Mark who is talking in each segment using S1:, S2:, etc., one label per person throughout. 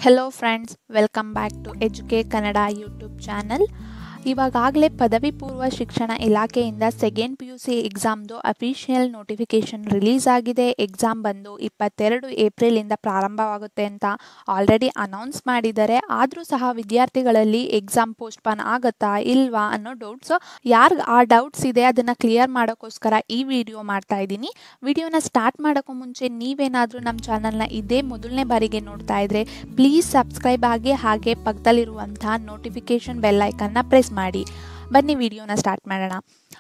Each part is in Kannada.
S1: hello friends welcome back to ಎಜುಕೆ ಕನ್ನಡ ಯೂಟ್ಯೂಬ್ ಚಾನಲ್ ಇವಾಗಲೇ ಪದವಿ ಪೂರ್ವ ಶಿಕ್ಷಣ ಇಲಾಖೆಯಿಂದ ಸೆಕೆಂಡ್ ಪಿ ಯು ಸಿ ಎಕ್ಸಾಮ್ದು ಅಫಿಷಿಯಲ್ ನೋಟಿಫಿಕೇಷನ್ ರಿಲೀಸ್ ಆಗಿದೆ ಎಕ್ಸಾಮ್ ಬಂದು ಇಪ್ಪತ್ತೆರಡು ಏಪ್ರಿಲಿಂದ ಪ್ರಾರಂಭವಾಗುತ್ತೆ ಅಂತ ಆಲ್ರೆಡಿ ಅನೌನ್ಸ್ ಮಾಡಿದ್ದಾರೆ ಆದರೂ ಸಹ ವಿದ್ಯಾರ್ಥಿಗಳಲ್ಲಿ ಎಕ್ಸಾಮ್ ಪೋಸ್ಟ್ಪಾನ್ ಆಗುತ್ತಾ ಇಲ್ವಾ ಅನ್ನೋ ಡೌಟ್ಸು ಯಾರಿಗೆ ಆ ಡೌಟ್ಸ್ ಇದೆ ಅದನ್ನು ಕ್ಲಿಯರ್ ಮಾಡೋಕ್ಕೋಸ್ಕರ ಈ ವಿಡಿಯೋ ಮಾಡ್ತಾ ಇದ್ದೀನಿ ವಿಡಿಯೋನ ಸ್ಟಾರ್ಟ್ ಮಾಡೋಕ್ಕೂ ಮುಂಚೆ ನೀವೇನಾದರೂ ನಮ್ಮ ಚಾನಲ್ನ ಇದೇ ಮೊದಲನೇ ಬಾರಿಗೆ ನೋಡ್ತಾ ಇದ್ರೆ ಪ್ಲೀಸ್ ಸಬ್ಸ್ಕ್ರೈಬ್ ಆಗಿ ಹಾಗೆ ಪಕ್ಕದಲ್ಲಿರುವಂಥ ನೋಟಿಫಿಕೇಷನ್ ಬೆಲ್ ಐಕನ್ನ ಪ್ರೆಸ್ ಮಾಡಿ ಬನ್ನಿ ವಿಡಿಯೋನ ಸ್ಟಾರ್ಟ್ ಮಾಡೋಣ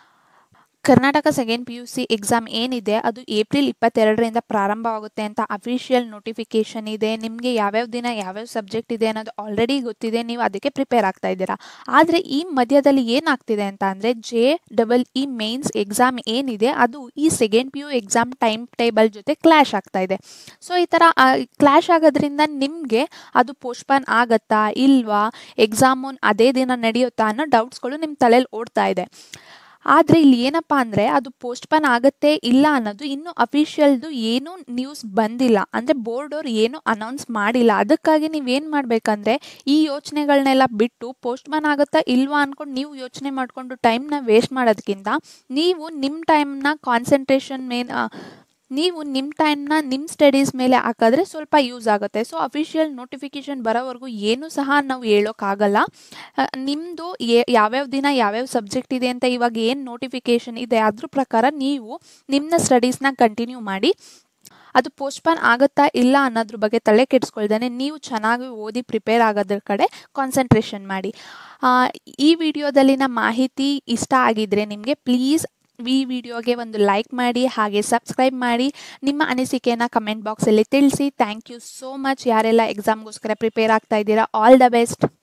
S1: Karnataka second P U C exam ಏನಿದೆ ಅದು ಏಪ್ರಿಲ್ ಇಪ್ಪತ್ತೆರಡರಿಂದ ಪ್ರಾರಂಭವಾಗುತ್ತೆ ಅಂತ ಅಫಿಷಿಯಲ್ ನೋಟಿಫಿಕೇಷನ್ ಇದೆ ನಿಮಗೆ ಯಾವ್ಯಾವ ದಿನ ಯಾವ್ಯಾವ ಸಬ್ಜೆಕ್ಟ್ ಇದೆ ಅನ್ನೋದು ಆಲ್ರೆಡಿ ಗೊತ್ತಿದೆ ನೀವು ಅದಕ್ಕೆ ಪ್ರಿಪೇರ್ ಆಗ್ತಾ ಇದ್ದೀರಾ ಆದರೆ ಈ ಮಧ್ಯದಲ್ಲಿ ಏನಾಗ್ತಿದೆ ಅಂತ ಅಂದರೆ J double E mains exam ಏನಿದೆ ಅದು ಈ second P U exam time table ಜೊತೆ ಕ್ಲ್ಯಾಶ್ ಆಗ್ತಾ ಇದೆ ಸೊ ಈ ಥರ ಕ್ಲ್ಯಾಶ್ ಆಗೋದ್ರಿಂದ ನಿಮಗೆ ಅದು ಪೋಸ್ಟ್ಪಾನ್ ಆಗತ್ತಾ ಇಲ್ವಾ ಎಕ್ಸಾಮು ಅದೇ ದಿನ ನಡೆಯುತ್ತಾ ಅನ್ನೋ ಡೌಟ್ಸ್ಗಳು ನಿಮ್ಮ ತಲೆಯಲ್ಲಿ ಓಡ್ತಾ ಇದೆ ಆದರೆ ಇಲ್ಲಿ ಏನಪ್ಪ ಅಂದರೆ ಅದು ಪೋಸ್ಟ್ಪೋನ್ ಆಗುತ್ತೆ ಇಲ್ಲ ಅನ್ನೋದು ಇನ್ನೂ ಅಫಿಷಿಯಲ್ದು ಏನೂ ನ್ಯೂಸ್ ಬಂದಿಲ್ಲ ಅಂದರೆ ಬೋರ್ಡ್ ಅವ್ರು ಏನೂ ಅನೌನ್ಸ್ ಮಾಡಿಲ್ಲ ಅದಕ್ಕಾಗಿ ನೀವೇನು ಮಾಡಬೇಕಂದ್ರೆ ಈ ಯೋಚನೆಗಳನ್ನೆಲ್ಲ ಬಿಟ್ಟು ಪೋಸ್ಟ್ಪೋನ್ ಆಗುತ್ತಾ ಇಲ್ವಾ ಅಂದ್ಕೊಂಡು ನೀವು ಯೋಚನೆ ಮಾಡಿಕೊಂಡು ಟೈಮ್ನ ವೇಸ್ಟ್ ಮಾಡೋದಕ್ಕಿಂತ ನೀವು ನಿಮ್ಮ ಟೈಮ್ನ ಕಾನ್ಸಂಟ್ರೇಷನ್ ಮೇನ್ ನೀವು ನಿಮ್ಮ ಟೈಮ್ನ ನಿಮ್ಮ ಸ್ಟಡೀಸ್ ಮೇಲೆ ಹಾಕಿದ್ರೆ ಸ್ವಲ್ಪ ಯೂಸ್ ಆಗುತ್ತೆ ಸೊ ಅಫಿಷಿಯಲ್ ನೋಟಿಫಿಕೇಷನ್ ಬರೋವರೆಗೂ ಏನೂ ಸಹ ನಾವು ಹೇಳೋಕ್ಕಾಗಲ್ಲ ನಿಮ್ಮದು ಯಾವ್ಯಾವ ದಿನ ಯಾವ್ಯಾವ ಸಬ್ಜೆಕ್ಟ್ ಇದೆ ಅಂತ ಇವಾಗ ಏನು ನೋಟಿಫಿಕೇಷನ್ ಇದೆ ಅದ್ರ ಪ್ರಕಾರ ನೀವು ನಿಮ್ಮ ಸ್ಟಡೀಸ್ನ ಕಂಟಿನ್ಯೂ ಮಾಡಿ ಅದು ಪೋಸ್ಟ್ಪಾನ್ ಆಗುತ್ತಾ ಇಲ್ಲ ಅನ್ನೋದ್ರ ಬಗ್ಗೆ ತಲೆ ಕೆಡಿಸ್ಕೊಳ್ದೇನೆ ನೀವು ಚೆನ್ನಾಗಿ ಓದಿ ಪ್ರಿಪೇರ್ ಆಗೋದ್ರ ಕಡೆ ಕಾನ್ಸಂಟ್ರೇಷನ್ ಮಾಡಿ ಈ ವಿಡಿಯೋದಲ್ಲಿನ ಮಾಹಿತಿ ಇಷ್ಟ ಆಗಿದ್ದರೆ ನಿಮಗೆ ಪ್ಲೀಸ್ ಈ ವಿಡಿಯೋಗೆ ಒಂದು ಲೈಕ್ ಮಾಡಿ ಹಾಗೆ ಸಬ್ಸ್ಕ್ರೈಬ್ ಮಾಡಿ ನಿಮ್ಮ ಅನಿಸಿಕೆಯನ್ನು ಕಮೆಂಟ್ ಬಾಕ್ಸಲ್ಲಿ ತಿಳಿಸಿ ಥ್ಯಾಂಕ್ ಯು ಸೋ ಮಚ್ ಯಾರೆಲ್ಲ ಎಕ್ಸಾಮ್ಗೋಸ್ಕರ ಪ್ರಿಪೇರ್ ಆಗ್ತಾ ಇದ್ದೀರಾ ಆಲ್ ದ ಬೆಸ್ಟ್